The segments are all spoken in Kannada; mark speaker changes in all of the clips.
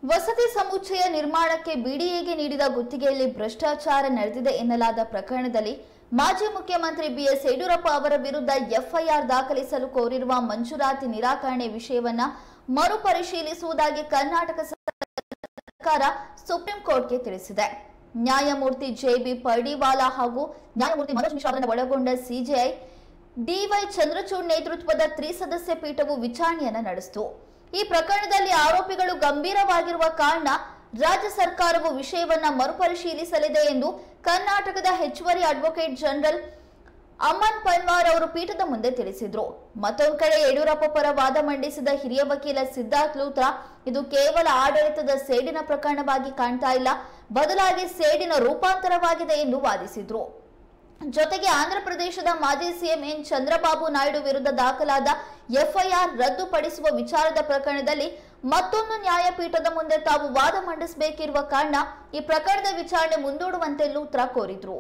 Speaker 1: ವಸತಿ ಸಮುಚ್ಚಯ ನಿರ್ಮಾಣಕ್ಕೆ ಬಿಡಿಎಗೆ ನೀಡಿದ ಗುತ್ತಿಗೆಯಲ್ಲಿ ಭ್ರಷ್ಟಾಚಾರ ನಡೆದಿದೆ ಎನ್ನಲಾದ ಪ್ರಕರಣದಲ್ಲಿ ಮಾಜಿ ಮುಖ್ಯಮಂತ್ರಿ ಬಿಎಸ್ ಯಡಿಯೂರಪ್ಪ ಅವರ ವಿರುದ್ಧ ಎಫ್ಐಆರ್ ದಾಖಲಿಸಲು ಕೋರಿರುವ ಮಂಜೂರಾತಿ ನಿರಾಕರಣೆ ವಿಷಯವನ್ನ ಮರುಪರಿಶೀಲಿಸುವುದಾಗಿ ಕರ್ನಾಟಕ ಸರ್ಕಾರ ಸುಪ್ರೀಂ ಕೋರ್ಟ್ಗೆ ತಿಳಿಸಿದೆ ನ್ಯಾಯಮೂರ್ತಿ ಜೆಬಿ ಪರ್ಡಿವಾಲಾ ಹಾಗೂ ನ್ಯಾಯಮೂರ್ತಿ ಮನೋಜ್ ಮಿಶ್ರಾ ಅವರನ್ನು ಒಳಗೊಂಡ ಸಿಜೆಐ ಡಿವೈ ಚಂದ್ರಚೂಡ್ ನೇತೃತ್ವದ ತ್ರಿಸದಸ್ಯ ಪೀಠವು ವಿಚಾರಣೆಯನ್ನ ನಡೆಸಿತು ಈ ಪ್ರಕರಣದಲ್ಲಿ ಆರೋಪಿಗಳು ಗಂಭೀರವಾಗಿರುವ ಕಾರಣ ರಾಜ್ಯ ಸರ್ಕಾರವು ವಿಷಯವನ್ನ ಮರುಪರಿಶೀಲಿಸಲಿದೆ ಎಂದು ಕರ್ನಾಟಕದ ಹೆಚ್ಚುವರಿ ಅಡ್ವೊಕೇಟ್ ಜನರಲ್ ಅಮನ್ ಪನ್ವಾರ್ ಅವರು ಪೀಠದ ಮುಂದೆ ತಿಳಿಸಿದ್ರು ಮತ್ತೊಂದು ಕಡೆ ಯಡಿಯೂರಪ್ಪ ಪರ ವಾದ ಮಂಡಿಸಿದ ಹಿರಿಯ ವಕೀಲ ಸಿದ್ಧಾರ್ಥ್ ಲೂಥ್ರಾ ಇದು ಕೇವಲ ಆಡಳಿತದ ಸೇಡಿನ ಪ್ರಕರಣವಾಗಿ ಕಾಣ್ತಾ ಇಲ್ಲ ಬದಲಾಗಿ ಸೇಡಿನ ರೂಪಾಂತರವಾಗಿದೆ ಎಂದು ವಾದಿಸಿದ್ರು ಜೊತೆಗೆ ಆಂಧ್ರಪ್ರದೇಶದ ಮಾಜಿ ಸಿಎಂ ಎನ್ ಚಂದ್ರಬಾಬು ನಾಯ್ಡು ವಿರುದ್ಧ ದಾಖಲಾದ ಎಫ್ಐಆರ್ ರದ್ದುಪಡಿಸುವ ವಿಚಾರದ ಪ್ರಕರಣದಲ್ಲಿ ಮತ್ತೊಂದು ನ್ಯಾಯಪೀಠದ ಮುಂದೆ ತಾವು ವಾದ ಮಂಡಿಸಬೇಕಿರುವ ಕಾರಣ ಈ ಪ್ರಕರಣದ ವಿಚಾರಣೆ ಮುಂದೂಡುವಂತೆ ಲೂತ್ರಾ ಕೋರಿದ್ರು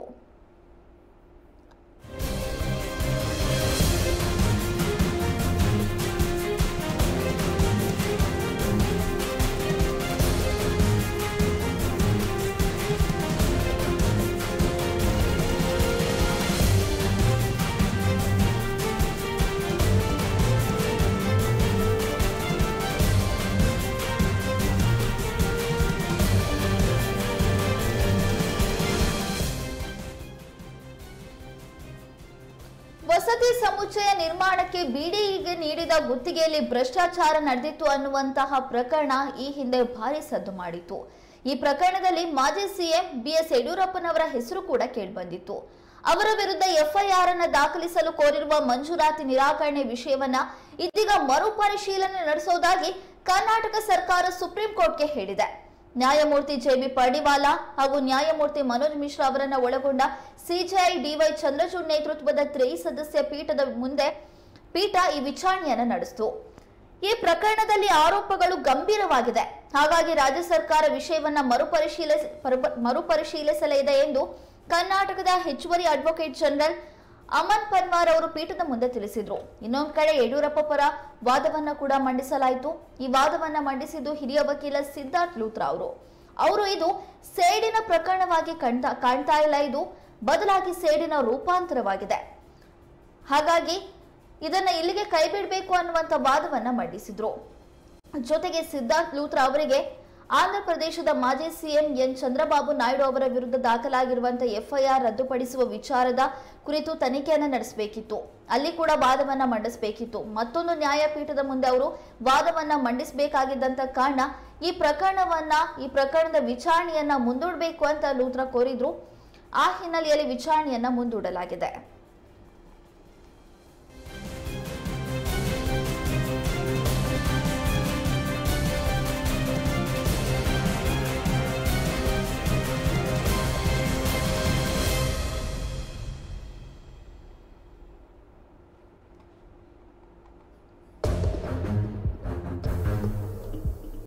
Speaker 1: ವಸತಿ ಸಮುಚ್ಚಯ ನಿರ್ಮಾಣಕ್ಕೆ ಬಿಡಿಇಗೆ ನೀಡಿದ ಗುತ್ತಿಗೆಯಲ್ಲಿ ಭ್ರಷ್ಟಾಚಾರ ನಡೆದಿತ್ತು ಅನ್ನುವಂತಹ ಪ್ರಕರಣ ಈ ಹಿಂದೆ ಭಾರಿ ಸದ್ದು ಮಾಡಿತ್ತು ಈ ಪ್ರಕರಣದಲ್ಲಿ ಮಾಜಿ ಸಿಎಂ ಬಿಎಸ್ ಯಡಿಯೂರಪ್ಪನವರ ಹೆಸರು ಕೂಡ ಕೇಳಿಬಂದಿತ್ತು ಅವರ ವಿರುದ್ಧ ಎಫ್ಐಆರ್ ಅನ್ನ ದಾಖಲಿಸಲು ಕೋರಿರುವ ಮಂಜೂರಾತಿ ನಿರಾಕರಣೆ ವಿಷಯವನ್ನ ಇದೀಗ ಮರುಪರಿಶೀಲನೆ ನಡೆಸೋದಾಗಿ ಕರ್ನಾಟಕ ಸರ್ಕಾರ ಸುಪ್ರೀಂ ಕೋರ್ಟ್ಗೆ ಹೇಳಿದೆ ನ್ಯಾಯಮೂರ್ತಿ ಜೆಬಿ ಪರ್ಡಿವಾಲಾ ಹಾಗೂ ನ್ಯಾಯಮೂರ್ತಿ ಮನೋಜ್ ಮಿಶ್ರಾ ಅವರನ್ನ ಒಳಗೊಂಡ ಸಿಜೆಐ ಡಿವೈ ಚಂದ್ರಚೂಡ್ ನೇತೃತ್ವದ ತ್ರಿಸದಸ್ಯ ಪೀಠದ ಮುಂದೆ ಪೀಠ ಈ ವಿಚಾರಣೆಯನ್ನ ನಡೆಸಿತು ಈ ಪ್ರಕರಣದಲ್ಲಿ ಆರೋಪಗಳು ಗಂಭೀರವಾಗಿದೆ ಹಾಗಾಗಿ ರಾಜ್ಯ ಸರ್ಕಾರ ವಿಷಯವನ್ನ ಮರುಪರಿಶೀಲಿಸ ಪರಪ- ಮರುಪರಿಶೀಲಿಸಲಿದೆ ಎಂದು ಕರ್ನಾಟಕದ ಹೆಚ್ಚುವರಿ ಅಡ್ವೊಕೇಟ್ ಜನರಲ್ ಅಮನ್ ಪನ್ವಾರ್ ಅವರು ಪೀಠದ ಮುಂದೆ ತಿಳಿಸಿದ್ರು ಇನ್ನೊಂದು ಕಡೆ ಯಡಿಯೂರಪ್ಪ ಪರ ವಾದವನ್ನ ಕೂಡ ಮಂಡಿಸಲಾಯಿತು ಈ ವಾದವನ್ನ ಮಂಡಿಸಿದ್ದು ಹಿರಿಯ ವಕೀಲ ಸಿದ್ಧಾರ್ಥ್ ಲೂತ್ರಾ ಅವರು ಅವರು ಇದು ಸೇಡಿನ ಪ್ರಕರಣವಾಗಿ ಕಾಣ್ತಾ ಕಾಣ್ತಾ ಇಲ್ಲ ಇದು ಬದಲಾಗಿ ಸೇಡಿನ ರೂಪಾಂತರವಾಗಿದೆ ಹಾಗಾಗಿ ಇದನ್ನ ಇಲ್ಲಿಗೆ ಕೈ ಬಿಡಬೇಕು ಅನ್ನುವಂತ ವಾದವನ್ನ ಮಂಡಿಸಿದ್ರು ಜೊತೆಗೆ ಸಿದ್ಧಾರ್ಥ್ ಲೂತ್ರಾ ಅವರಿಗೆ ಆಂಧ್ರ ಪ್ರದೇಶದ ಮಾಜಿ ಸಿಎಂ ಎನ್ ಚಂದ್ರಬಾಬು ನಾಯ್ಡು ಅವರ ವಿರುದ್ಧ ದಾಖಲಾಗಿರುವಂತಹ ಎಫ್ಐಆರ್ ರದ್ದುಪಡಿಸುವ ವಿಚಾರದ ಕುರಿತು ತನಿಖೆಯನ್ನ ನಡೆಸಬೇಕಿತ್ತು ಅಲ್ಲಿ ಕೂಡ ವಾದವನ್ನ ಮಂಡಿಸಬೇಕಿತ್ತು ಮತ್ತೊಂದು ನ್ಯಾಯಪೀಠದ ಮುಂದೆ ಅವರು ವಾದವನ್ನ ಮಂಡಿಸಬೇಕಾಗಿದ್ದಂತ ಕಾರಣ ಈ ಪ್ರಕರಣವನ್ನ ಈ ಪ್ರಕರಣದ ವಿಚಾರಣೆಯನ್ನ ಮುಂದೂಡಬೇಕು ಅಂತ ಲೂತ್ರಾ ಕೋರಿದ್ರು ಆ ಹಿನ್ನೆಲೆಯಲ್ಲಿ ವಿಚಾರಣೆಯನ್ನ ಮುಂದೂಡಲಾಗಿದೆ